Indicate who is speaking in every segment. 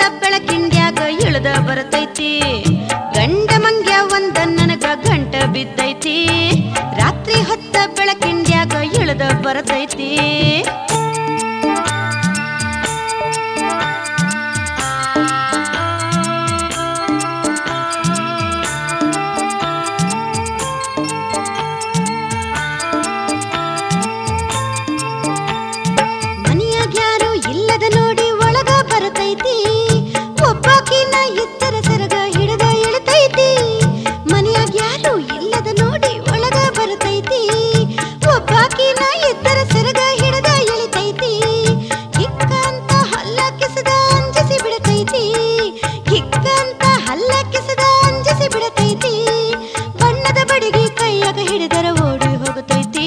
Speaker 1: ಬೆಳಕಿಂಡ್ಯಾಗ ಇಳ್ದ ಬರ್ತೈತಿ ಗಂಡ ಮಂಗ್ಯ ಒಂದ ನನಗ ಗಂಟ ಬಿದ್ದೈತಿ ರಾತ್ರಿ ಹೊತ್ತ ಬೆಳಕಿಂಡ್ಯಾಗ ಇಳ್ದ ಬರ್ತೈತಿ ಮನೆಯಾಗ ಯಾರು ಇಲ್ಲದ ನೋಡಿ ಒಳಗ ಬರತೈತಿ ಒಬ್ಬಾಕಿನ ಎತ್ತರ ಸರಗ ಹಿಡಿದ ಇಳಿತೈತಿ ಮನೆಯಾಗ ಯಾರು ಇಲ್ಲದ ನೋಡಿ ಒಳಗ ಬರತೈತಿ ಒಬ್ಬಾಕಿನ ಎತ್ತರ ಸರಗ ಹಿಡಿದ ಇಳಿತೈತಿ ಹಿಕ್ಕ ಅಂತ ಹಲ್ಲ ಕಿಸದ ಅಂಜಿಸಿ ಬಿಡತೈತಿ ಹಿಕ್ಕ ಅಂತ ಹಲ್ಲ ಕಿಸದ ಅಂಜಿಸಿ ಬಿಡತೈತಿ ಬಣ್ಣದ ಬಡಿಗೆ ಕೈಯಾಗ ಹಿಡಿದರ ಓಡಿ ಹೋಗುತ್ತೈತಿ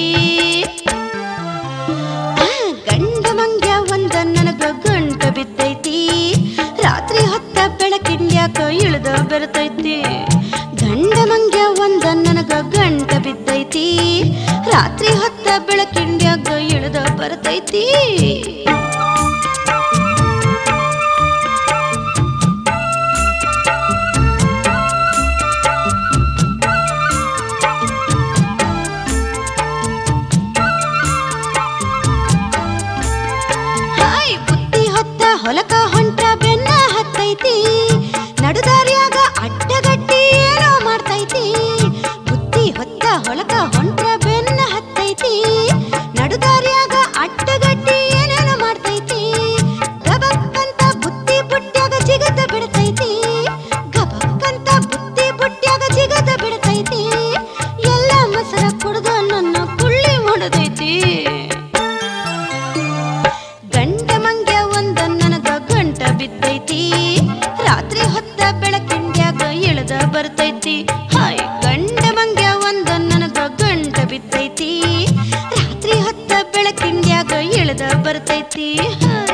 Speaker 1: ಆ, ಗಂಡ ಮಂಗ್ಯ ಒಂದ ನನಗ ಗಂಟ ಬಿದ್ದೈತಿ ರಾತ್ರಿ ಹೊತ್ತ ಬೆಳಕಿನ್ಯಾಕ ಇಳ್ದ ಬರ್ತೈತಿ ಗಂಡ ಮಂಗ್ಯ ಒಂದ ನನಗ ಗಂಟ ಬಿದ್ದೈತಿ ರಾತ್ರಿ ಹೊತ್ತ ಬೆಳಕಿನ್ಯಾಗ ಇಳ್ದ ಬರ್ತೈತಿ ಹಾಯ್ ಬುತ್ತಿ ಹೊತ್ತ ಹೊಲಕ ಹೊಂಟ ಬೆನ್ನ ಹತ್ತೈತಿ ನಡುದಾರಿಯಾಗ ಅಡ್ಡಗಟ್ಟಿ ಏನೋ ಮಾಡ್ತೈತಿ ಬುತ್ತಿ ಹೊತ್ತ ಹೊಲಕ ಹೊಂಟ ಬೆನ್ನ ಹತ್ತೈತಿ ನಡುದಾರಿಯಾಗ ಅಡ್ಡಗಟ್ಟಿ ಏನೇನೋ ಮಾಡ್ತೈತಿ ಗಬಕ್ಕಂತ ಬುತ್ತಿ ಬುಟ್ಟ್ಯಾಗ ಜಿಗದ ಬಿಡ್ತೈತಿ ಗಬಕ್ಕಂತ ಬುತ್ತಿ ಬುಟ್ಟ್ಯಾಗ ಜಿಗದ ಬಿಡ್ತೈತಿ ಎಲ್ಲ ಮೊಸರ ಕುಡ್ದ ನನ್ನ ಕುಳ್ಳಿ ಮಾಡದೈತಿ ಗಂಡ ಮಂಗ್ಯ ಒಂದ ನನಗ ಗಂಟ ಬಿದ್ದೈತಿ ರಾತ್ರಿ ಹೊತ್ತ ಬೆಳಕಿಂಡ್ಯಾಗ ಇಳ್ದ ಬರ್ತೈತಿ ಹಾಯ್ ಗಂಡ ಮಂಗ್ಯ ಒಂದ ನನಗ ಗಂಟ ಬಿದ್ದೈತಿ ರಾತ್ರಿ ಹೊತ್ತ ಬೆಳಕಿಂಡ್ಯಾಗ ಇಳ್ದ ಬರ್ತೈತಿ ಹಾಯ್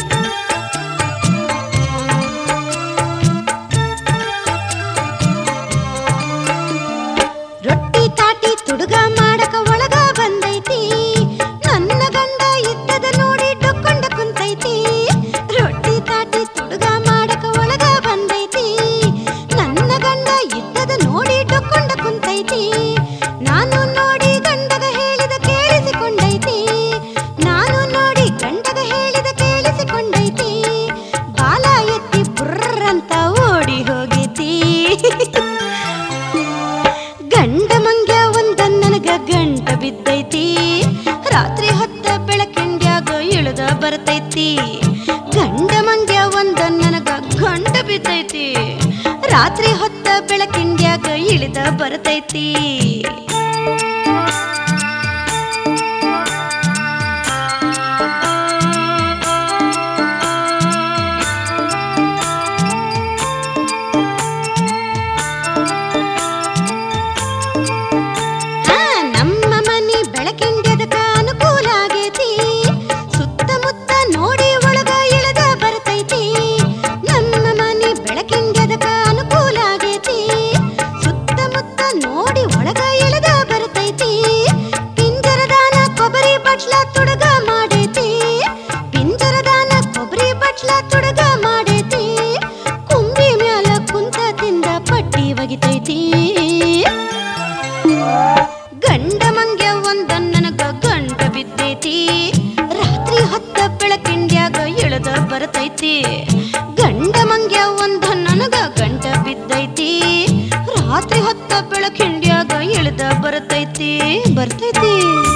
Speaker 1: ರೊಟ್ಟಿ ತಾಟಿ ತುಡುಗ ಮಾಡಕ ಒಳಗ ಬಂದೈತಿ ನನ್ನ ಗಂಡ ಇದ್ದದ ನೋಡಿ ಡೊಕ್ಕೊಂಡ ಕುಂತೈತಿ ರೊಟ್ಟಿ ತಾಟಿ ತುಡುಗ ಮಾಡಕ ಒಳಗ ಬಂದೈತಿ ನನ್ನ ಗಂಡ ಇದ್ದದ ನೋಡಿ ಡೊಕ್ಕೊಂಡ ಕುಂತೈತಿ ನಾನು ನೋಡಿ ಗಂಡಗ ಹೇಳಿದ ಕೇಳಿಸಿಕೊಂಡೈತಿ ನಾನು ನೋಡಿ ಗಂಡಗ ಹೇಳಿದ ಕೇಳಿಸಿಕೊಂಡೈತಿ ಬಾಲ ಎತ್ತಿ ಬುರ್ರಂತ ಓಡಿ ಹೋಗೈತಿ ಗಂಡ ಮಂಗ್ಯ ಒಂದ ನನಗ ಗಂಟ ಬಿದ್ದೈತಿ ರಾತ್ರಿ ಹೊತ್ತ ಬೆಳಕಿಂಡ್ಯಾಗ ಇಳ್ದ ಬರ್ತೈತಿ ಗಂಡ ಮಂಗ್ಯ ಒಂದ ನನಗ ಗಂಟ ಬಿದ್ದೈತಿ ರಾತ್ರಿ ಹೊತ್ತ ಬೆಳಕಿಂಡ್ಯಾಗ ಇಳಿದ ಬರ್ತೈತಿ ಆ, ನಮ್ಮ ಮನಿ ಬೆಳಕಿಂಡ್ಯದಕ ಅನುಕೂಲ ಆಗೈತಿ ಸುತ್ತಮುತ್ತ ನೋಡಿ ಒಳಗ ಇಳದ ಬರ್ತೈತಿ ನಮ್ಮ ಮನಿ ಬೆಳಕಿಂಡ್ಯದಕ ಅನುಕೂಲ ಆಗೈತಿ ಸುತ್ತಮುತ್ತ ನೋಡಿ ಒಳಗ ಇಳದ ಬರ್ತೈತಿ ಪಿಂಜರದಾನ ಕೊಬ್ಬರಿ ಬಟ್ಲ ತುಡುಗ ಮಾಡೈತಿ ಪಿಂಜರದಾನ ಕೊಬ್ಬರಿ ಬಟ್ಲ ತುಡುಗ ಮಾಡೈತಿ ಕುಂಬಿ ಮ್ಯಾಲ ಕುಂತ ತಿಂದ ಪಟ್ಟಿ ಒಗಿತೈತಿ ಗಂಡ ಮಂಗ್ಯ ಒಂದ ನನಗ ಗಂಟ ಬಿದ್ದೈತಿ ರಾತ್ರಿ ಹೊತ್ತ ಬೆಳಕಿಂಡ್ಯಾಗ ಇಳದ ಬರ್ತೈತಿ ಗಂಡ ಮಂಗ್ಯ ಒಂದ ನನಗ ಗಂಟ ಬಿದ್ದೈತಿ ರಾತ್ರಿ ಹೊತ್ತ ಬೆಳಕಿಂಡ್ಯಾಗ ಇಳದ ಬರ್ತೈತಿ ಬರ್ತೈತಿ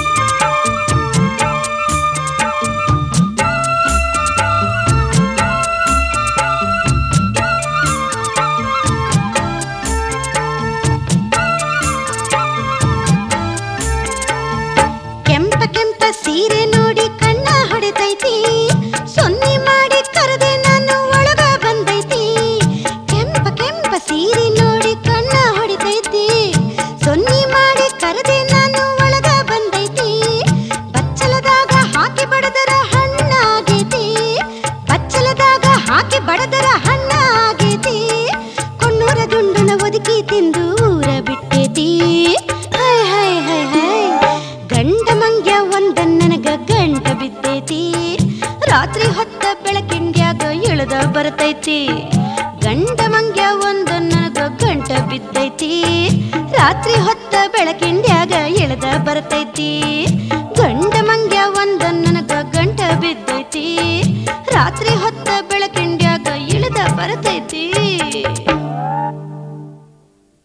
Speaker 1: ಕೆಂಪ ಕೆಂಪ ಸೀರೆ ನೋಡಿ ಕಣ್ಣ ಹೊಡೆತೈತಿ ಸೊನ್ನಿ ಮಾಡಿ ಕರೆದೆ ನಾನು ಒಳಗ ಬಂದೈತಿ ಕೆಂಪ ಕೆಂಪ ಸೀರೆ ನೋಡಿ ಕಣ್ಣ ಹೊಡಿತೈತಿ ಸೊನ್ನಿ ಮಾಡಿ ಕರೆದೆ ನಾನು ಒಳಗ ಬಂದೈತಿ ಬಚ್ಚಲದಾಗ ಹಾಕಿ ಬಡದರ ಹಣ್ಣ ಆಗೈತಿ ಬಚ್ಚಲದಾಗ ಹಾಕಿ ಬಡದರ ಹಣ್ಣ ಆಗೈತಿ ಕೊಣ್ಣೂರ ದುಂಡನ ಒದಕಿ ತಿಂದು ಊರ ಬಿಟ್ಟೈತಿ ಹಾಯ್ ಹಾಯ್ ಹಾಯ್ ಹಾಯ್ ಗಂಡ ಮಂಗ್ಯ ಒಂದ ನನಗ ಗಂಟ ಬಿದ್ದೈತಿ ರಾತ್ರಿ ಹೊತ್ತ ಬೆಳಕಿಂಡ್ಯಾಗ ಇಳ್ದ ಬರ್ತೈತಿ ಗಂಡ ಮಂಗ್ಯ ಒಂದು ನನಗ ಗಂಟ ಬಿದ್ದೈತಿ ರಾತ್ರಿ ಹೊತ್ತ ಬೆಳಕಿಂಡ್ಯಾಗ ಇಳ್ದ ಬರ್ತೈತಿ